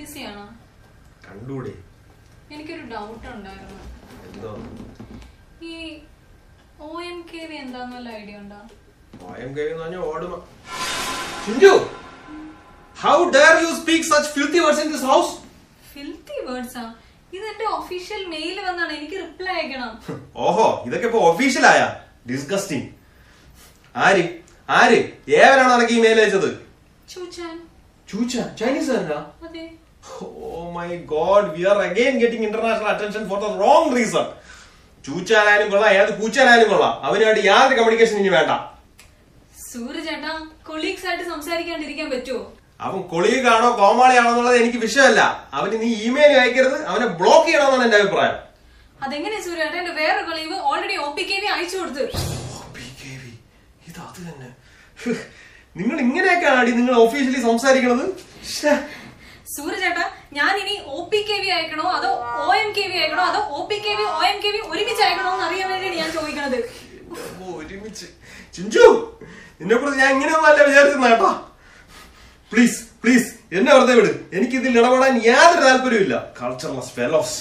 ബിസിയാണോ കണ്ടൂടെ എനിക്കൊരു ഡൗട്ട് ഉണ്ടായിരുന്നു എന്തോ ഈ ഒ എം കെ വി എന്താന്ന് വല്ല ഐഡിയ ഉണ്ടോ ഭയം കഴിയുന്ന പറഞ്ഞാൽ ഓടുമ Chinju how dare you speak such filthy words in this house filthy വേർഡ്സാ ഇത് എന്റെ ഒഫീഷ്യൽ മെയിൽ വന്നാണ് എനിക്ക് റിപ്ലൈ അയക്കണം ഓഹോ ഇതൊക്കെ ഇപ്പൊ ഒഫീഷ്യലായ ഡിസ്ഗസ്റ്റിംഗ് ആര് ആര് ഏവനാണ് നിനക്ക് ഈ മെയിൽ അയച്ചത് ചൂച്ചാൻ ചൂച്ച ചൈനീസ് ആരാ അതെ oh my god we are again getting international attention for the wrong reason ചൂച്ചാനായാലും കൊള്ളാം ഏത് പൂച്ചാനായാലും കൊള്ളാം അവനുമായിട്ട് യാതൊരു കമ്മ്യൂണിക്കേഷൻ ഇനി വേണ്ട സൂര്യ ചേട്ടാ കൊളീഗ്സ് ആയിട്ട് സംസാരിക്കാണ്ടിരിക്കാൻ പറ്റുമോ അവൻ കൊളീഗാണോ കോമാളിയാണോ എന്നുള്ളത് എനിക്ക് വിഷയമല്ല അവന് നീ ഇമെയിൽ അയക്കരുത് അവനെ ബ്ലോക്ക് ചെയ്യണമെന്നാണ് എന്റെ അഭിപ്രായം അതെങ്ങനെയാ സൂര്യ ചേട്ടാ എന്റെ വേറെ കൊളീവ് already O P K V അയച്ചു കൊടുത്തു ഇത് അത് തന്നെ നിങ്ങൾ ഇങ്ങനെയൊക്കെയാണ് നിങ്ങൾ ഒഫീഷ്യലി സംസാരിക്കണത് ശ്ശേ. സൂര്യ ചേട്ടാ ഞാൻ ഇനി ഒ പി കെ വി അയക്കണോ അതോ ഒ എം കെ വി അയക്കണോ അതോ O P K V O M K V ഒരുമിച്ച് അയക്കണോ എന്ന് അറിയാൻ വേണ്ടിയാണ് ഞാൻ ചോദിക്കണത് അമ്മോ, ഒരുമിച്ച് ചിഞ്ചു നിന്നെ കുറിച്ച് ഞാൻ ഇങ്ങനെയൊന്നും അല്ല വിചാരിച്ചിരുന്ന കേട്ടോ പ്ലീസ് പ്ലീസ് എന്നെ വെറുതെ വിട് എനിക്ക് ഇതിൽ ഇടപെടാൻ യാതൊരു താല്പര്യമില്ല കൾച്ചർലെസ് ഫെലോസ്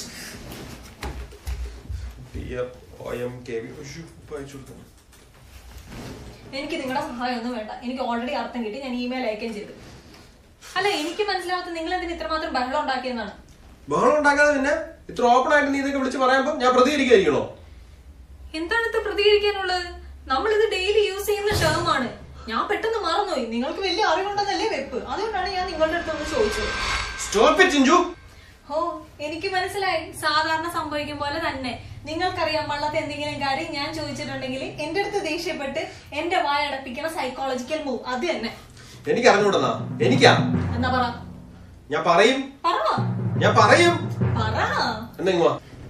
എനിക്ക് നിങ്ങളുടെ സഹായം ഒന്നും വേണ്ട എനിക്ക് ഓൾറെഡി അർത്ഥം കിട്ടി ഞാൻ ഇമെയിൽ അയക്കുകയും ചെയ്തു അല്ല എനിക്ക് മനസ്സിലാവാത്ത നിങ്ങൾ എന്തിന് ഇത്രമാത്രം ബഹളം ഉണ്ടാക്കിയെന്നാണ് ബഹളം ഉണ്ടാക്കാതെ പിന്നെ ഇത്ര ഓപ്പൺ ആയിട്ട് നീ ഇതൊക്കെ വിളിച്ച് പറയുമ്പോ ഞാൻ പ്രതികരിക്കായിരിക്കണോ എന്താണ് ഇത് പ്രതികരിക്കാനുള്ളത് നമ്മൾ ഇത് ഡെയിലി യൂസ് ചെയ്യുന്ന ടേം ആണ് ഞാൻ പെട്ടെന്ന് മറന്നുപോയി നിങ്ങൾക്ക് വലിയ അറിവുണ്ടെന്നല്ലേ വെപ്പ് അതുകൊണ്ടാണ് ഞാൻ നിങ്ങളുടെ അടുത്തൊന്ന് ചോദിച്ചത് സ്റ്റോപ്പ് ഇറ്റ് ചിഞ്ചു ഓ എനിക്ക് മനസ്സിലായി സാധാരണ സംഭവിക്കും പോലെ തന്നെ നിങ്ങൾക്കറിയാൻ പാടില്ലാത്ത എന്തെങ്കിലും കാര്യം ഞാൻ ചോദിച്ചിട്ടുണ്ടെങ്കിൽ എന്റെ അടുത്ത് ദേഷ്യപ്പെട്ട് എന്റെ വായ അടപ്പിക്കണ സൈക്കോളജിക്കൽ മൂവ് അത് തന്നെ എനിക്ക് അറിഞ്ഞൂടെന്നാ എനിക്കാ എന്നാ പറ ഞാൻ പറയും പറ ഞാൻ പറയും പറ എന്തെങ്കിലും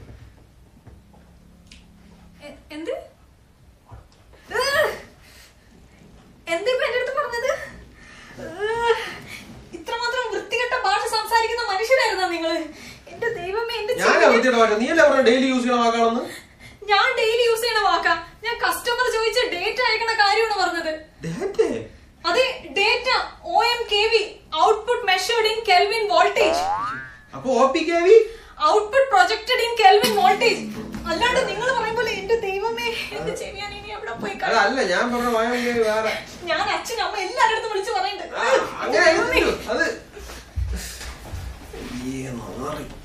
എ- എന്ത് ഏഹ്! എന്താ ഇപ്പൊ എന്റെ അടുത്ത് പറഞ്ഞത് ഏഹ്! ഇത്രമാത്രം വൃത്തികെട്ട ഭാഷ സംസാരിക്കുന്ന മനുഷ്യരായിരുന്നോ നിങ്ങള് എന്റെ ദൈവമേ എന്റെ ഞാൻ ചെവിയിൽ- വൃത്തിയുടെ ഭാഷ നീയല്ലേ പറഞ്ഞ ഡെയിലി യൂസ് ചെയ്യണ വാക്കാണെന്ന് ഞാൻ ഡെയിലി യൂസ് ചെയ്യണ വാക്കാ ഞാൻ കസ്റ്റമർ ചോദിച്ച ഡേറ്റ അയക്കണ കാര്യമാണ് പറഞ്ഞത് ഡേറ്റേ അതെ data O M K V output measured in Kelvin voltage അപ്പൊ O P K V output projected in Kelvin voltage അല്ലാണ്ട് നിങ്ങൾ പറയും പോലെ എന്റെ ദൈവമേ എന്റെ ചെവിയാൻ ഇനി എവിടെ പോയി കാണും? അതല്ല ഞാൻ പറഞ്ഞ വായം വേറെ ഞാൻ അച്ഛൻ അമ്മ എല്ലാവരുടെ അടുത്ത് വിളിച്ച് പറയുന്നുണ്ട് ആ, അങ്ങനെ ആയിരിക്കും. അത് ഈ നാറി